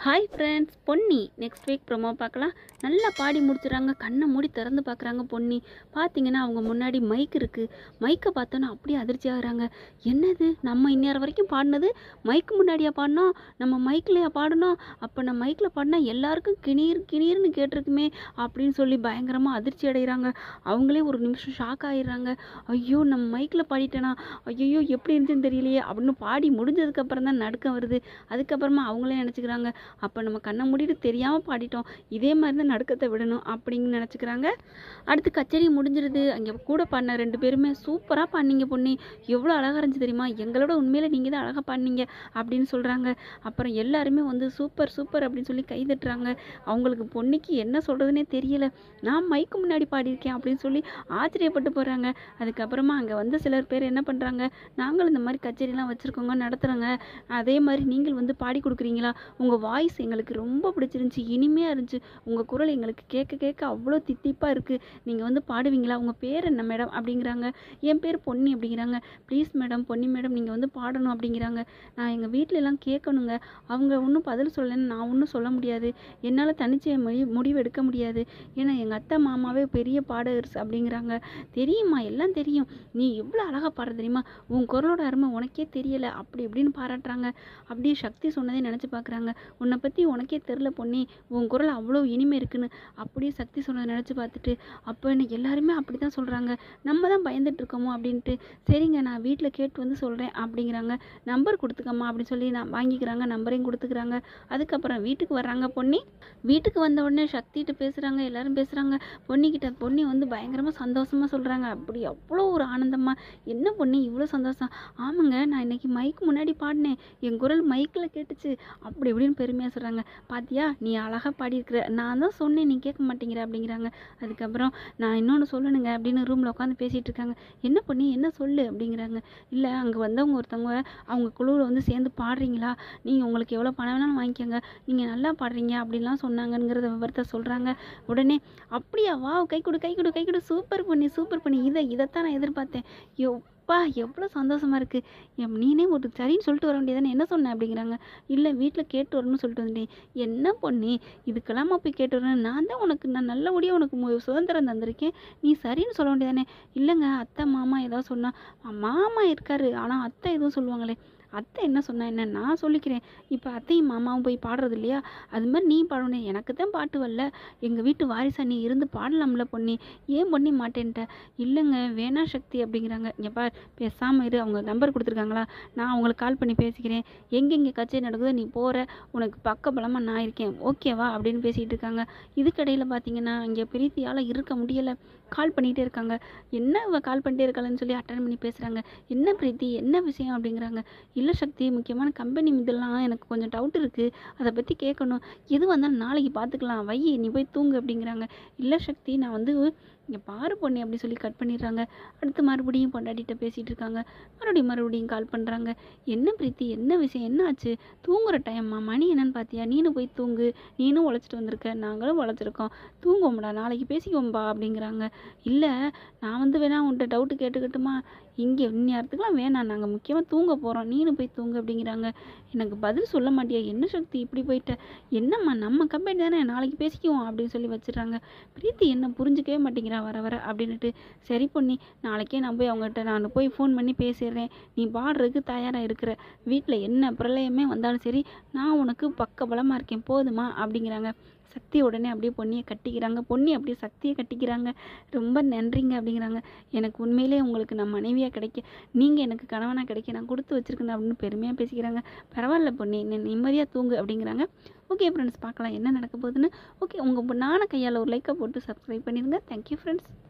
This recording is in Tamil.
hi friends Ponni next week promo பார்க்கலாம் நல்லா பாடி முடிச்சிடுறாங்க கண்ணை மூடி திறந்து பார்க்குறாங்க பொன்னி பார்த்தீங்கன்னா அவங்க முன்னாடி மைக் இருக்குது மைக்கை பார்த்தோன்னா அப்படியே அதிர்ச்சி ஆகுறாங்க என்னது நம்ம இந்நேரம் வரைக்கும் பாடினது மைக்கு முன்னாடியா பாடினோம் நம்ம மைக்லையா பாடணும் அப்போ நம்ம மைக்கில் பாடினா எல்லாருக்கும் கிணீர் கிணீர்னு கேட்டிருக்குமே அப்படின்னு சொல்லி பயங்கரமாக அதிர்ச்சி அடைகிறாங்க அவங்களே ஒரு நிமிஷம் ஷாக் ஆகிடுறாங்க ஐயோ நம்ம மைக்கில் பாடிட்டேனா ஐயோ எப்படி இருந்துச்சுன்னு தெரியலையே அப்படின்னு பாடி முடிஞ்சதுக்கப்புறம் தான் நடுக்கம் வருது அதுக்கப்புறமா அவங்களே நினச்சிக்கிறாங்க அப்போ நம்ம கண்ணை மூடிட்டு தெரியாமல் பாடிட்டோம் இதே மாதிரி தான் நடுக்கத்தை விடணும் அப்படின்னு நினச்சிக்கிறாங்க அடுத்து கச்சேரி முடிஞ்சிருது அங்கே கூட பாடின ரெண்டு பேருமே சூப்பராக பாடினீங்க பொண்ணு எவ்வளோ அழகாக இருந்துச்சு தெரியுமா எங்களோட உண்மையில நீங்கள் தான் அழகாக பாடினீங்க அப்படின்னு சொல்கிறாங்க அப்புறம் எல்லாருமே வந்து சூப்பர் சூப்பர் அப்படின்னு சொல்லி கை தட்டுறாங்க அவங்களுக்கு பொண்ணுக்கு என்ன சொல்கிறதுனே தெரியல நான் மைக்கு முன்னாடி பாடியிருக்கேன் அப்படின்னு சொல்லி ஆச்சரியப்பட்டு போகிறாங்க அதுக்கப்புறமா அங்கே வந்து சிலர் பேர் என்ன பண்ணுறாங்க நாங்களும் இந்த மாதிரி கச்சேரிலாம் வச்சுருக்கோங்க நடத்துகிறோங்க அதே மாதிரி நீங்கள் வந்து பாடி கொடுக்குறீங்களா உங்கள் வாய்ஸ் எங்களுக்கு ரொம்ப பிடிச்சிருந்துச்சி இனிமையாக இருந்துச்சு உங்கள் குரல் எங்களுக்கு கேட்க கேட்க அவ்வளோ தித்திப்பாக இருக்குது நீங்கள் வந்து பாடுவீங்களா உங்கள் பேர் என்ன மேடம் அப்படிங்கிறாங்க என் பேர் பொன்னி அப்படிங்கிறாங்க ப்ளீஸ் மேடம் பொன்னி மேடம் நீங்கள் வந்து பாடணும் அப்படிங்கிறாங்க நான் எங்கள் வீட்ல எல்லாம் கேட்கணுங்க அவங்க ஒன்றும் பதில் சொல்லலைன்னு நான் ஒன்றும் சொல்ல முடியாது என்னால் தனிச்சு மொழி முடிவு எடுக்க முடியாது ஏன்னா எங்கள் அத்தை மாமாவே பெரிய பாடகர்ஸ் அப்படிங்கிறாங்க தெரியுமா எல்லாம் தெரியும் நீ எவ்வளோ அழகாக பாடுற தெரியுமா உன் குரலோட அருமை உனக்கே தெரியலை அப்படி இப்படின்னு பாராட்டுறாங்க அப்படியே சக்தி சொன்னதே நினச்சி பார்க்குறாங்க உன்னை பற்றி உனக்கே தெரில பொண்ணி உன் குரல் அவ்வளோ இனிமை இருக்குன்னு அப்படியே சக்தி சொன்னதை நினச்சி பார்த்துட்டு அப்போ என்ன எல்லாருமே அப்படி தான் சொல்கிறாங்க நம்ம தான் பயந்துட்டு இருக்கோமோ அப்படின்ட்டு சரிங்க நான் வீட்டில் கேட்டு வந்து சொல்கிறேன் அப்படிங்கிறாங்க நம்பர் கொடுத்துக்கம்மா அப்படின்னு சொல்லி நான் வாங்கிக்கிறாங்க நம்பரையும் கொடுத்துக்கிறாங்க அதுக்கப்புறம் வீட்டுக்கு வர்றாங்க பொன்னி வீட்டுக்கு வந்த உடனே சக்திகிட்ட பேசுகிறாங்க எல்லாரும் பேசுகிறாங்க பொன்னிக்கிட்ட பொன்னி வந்து பயங்கரமாக சந்தோஷமாக சொல்கிறாங்க அப்படி அவ்வளோ ஒரு ஆனந்தமாக என்ன பொண்ணு இவ்வளோ சந்தோஷம் ஆமாங்க நான் இன்னைக்கு மைக்கு முன்னாடி பாடினேன் என் குரல் மைக்கில் கேட்டுச்சு அப்படி இப்படின்னு பெருமையாக சொல்கிறாங்க பாத்தியா நீ அழகாக பாடியிருக்கிற நான் தான் சொன்னேன் நீ கேட்க மாட்டேங்கிற அப்படிங்கிறாங்க அதுக்கப்புறம் நான் இன்னொன்று சொல்லணுங்க அப்படின்னு ரூமில் உட்காந்து பேசிகிட்டு இருக்காங்க என்ன பண்ணி என்ன சொல்லு அப்படிங்கிறாங்க இல்லை அங்கே வந்தவங்க ஒருத்தவங்க அவங்க குழுவில் வந்து சேர்ந்து பாடுறீங்களா நீங்கள் உங்களுக்கு எவ்வளோ பணம் வேணாலும் வாங்கிக்கோங்க நீங்கள் நல்லா பாடுறீங்க அப்படின்லாம் சொன்னாங்கங்கிறத விவரத்தை சொல்கிறாங்க உடனே அப்படியா வா கை கொடு கை கொடு கை கொடு சூப்பர் பண்ணி சூப்பர் பண்ணி இதை இதைத்தான் நான் எதிர்பார்த்தேன் எப்பா எவ்வளோ சந்தோஷமா இருக்குது எம் நீனே ஒரு சரின்னு சொல்லிட்டு வர வேண்டியதானே என்ன சொன்ன அப்படிங்கிறாங்க இல்லை வீட்டில் கேட்டு வரணும்னு சொல்லிட்டு வந்துட்டேன் என்ன பொண்ணு இதுக்கெல்லாமா போய் கேட்டு வரணும் நான் தான் உனக்கு நான் நல்லபடியாக உனக்கு மு- சுதந்திரம் தந்திருக்கேன் நீ சரின்னு சொல்ல வேண்டியதானே இல்லைங்க அத்தை மாமா ஏதாவது சொன்னா மாமா இருக்காரு ஆனால் அத்தை எதுவும் சொல்லுவாங்களே அத்தை என்ன சொன்னா என்ன நான் சொல்லிக்கிறேன் இப்போ அத்தையும் மாமாவும் போய் பாடுறது இல்லையா அது மாதிரி நீ பாடணும் எனக்கு தான் பாட்டு வரல எங்கள் வீட்டு வாரிசா நீ இருந்து பாடலாம்ல பொண்ணி ஏன் பொண்ணி மாட்டேன்ட்ட இல்லைங்க வேணா சக்தி அப்படிங்கிறாங்க இங்கே பார் பேசாமல் இரு அவங்க நம்பர் கொடுத்துருக்காங்களா நான் அவங்களுக்கு கால் பண்ணி பேசிக்கிறேன் எங்கெங்கே கச்சேரி நடக்குதோ நீ போகிற உனக்கு பக்கபலமாக நான் இருக்கேன் ஓகேவா அப்படின்னு பேசிகிட்டு இருக்காங்க இதுக்கடையில் பார்த்தீங்கன்னா இங்கே பிரீத்தியால் இருக்க முடியலை கால் பண்ணிகிட்டே இருக்காங்க என்ன இவ கால் பண்ணிட்டே இருக்காளன்னு சொல்லி அட்டன் பண்ணி பேசுகிறாங்க என்ன பிரீத்தி என்ன விஷயம் அப்படிங்கிறாங்க இல்லை சக்தி முக்கியமான கம்பெனி இதெல்லாம் எனக்கு கொஞ்சம் டவுட் இருக்குது அதை பற்றி கேட்கணும் எது வந்தாலும் நாளைக்கு பார்த்துக்கலாம் வை நீ போய் தூங்கு அப்படிங்கிறாங்க இல்லை சக்தி நான் வந்து இங்கே பாரு பொண்ணு அப்படி சொல்லி கட் பண்ணிடுறாங்க அடுத்து மறுபடியும் பொண்டாட்டிகிட்ட பேசிகிட்டு இருக்காங்க மறுபடியும் மறுபடியும் கால் பண்ணுறாங்க என்ன பிரீத்தி என்ன விஷயம் என்ன ஆச்சு தூங்குற டைம்மா மணி என்னன்னு பார்த்தியா நீனும் போய் தூங்கு நீனும் உழைச்சிட்டு வந்திருக்க நாங்களும் உழைச்சிருக்கோம் தூங்குவோம்டா நாளைக்கு பேசிக்குவோம்பா அப்படிங்கிறாங்க இல்லை நான் வந்து வேணா உன்கிட்ட டவுட்டு கேட்டுக்கட்டுமா இங்கே இந்நேரத்துக்குலாம் வேணாம் நாங்கள் முக்கியமாக தூங்க போகிறோம் நீனும் போய் தூங்கு அப்படிங்கிறாங்க எனக்கு பதில் சொல்ல மாட்டியா என்ன சக்தி இப்படி போயிட்ட என்னம்மா நம்ம கம்பெனி தானே நாளைக்கு பேசிக்குவோம் அப்படின்னு சொல்லி வச்சிடுறாங்க பிரீத்தி என்ன புரிஞ்சுக்கவே மாட்டேங்கிறா வர வர அப்படின்னுட்டு சரி பொண்ணி நாளைக்கே நான் போய் அவங்ககிட்ட நான் போய் ஃபோன் பண்ணி பேசிடுறேன் நீ பாடுறதுக்கு தயாராக இருக்கிற வீட்டில் என்ன பிரளயமே வந்தாலும் சரி நான் உனக்கு பக்கபலமாக இருக்கேன் போதுமா அப்படிங்கிறாங்க சக்தி உடனே அப்படியே பொன்னியை கட்டிக்கிறாங்க பொன்னி அப்படியே சக்தியை கட்டிக்கிறாங்க ரொம்ப நன்றிங்க அப்படிங்கிறாங்க எனக்கு உண்மையிலே உங்களுக்கு நான் மனைவியாக கிடைக்க நீங்கள் எனக்கு கணவனாக கிடைக்க நான் கொடுத்து வச்சிருக்கேன் அப்படின்னு பெருமையாக பேசிக்கிறாங்க பரவாயில்ல பொண்ணு என்ன நிம்மதியாக தூங்கு அப்படிங்கிறாங்க ஓகே ஃப்ரெண்ட்ஸ் பார்க்கலாம் என்ன நடக்க போகுதுன்னு ஓகே உங்கள் நான கையால் ஒரு லைக்கை போட்டு சப்ஸ்கிரைப் பண்ணிடுங்க தேங்க்யூ ஃப்ரெண்ட்ஸ்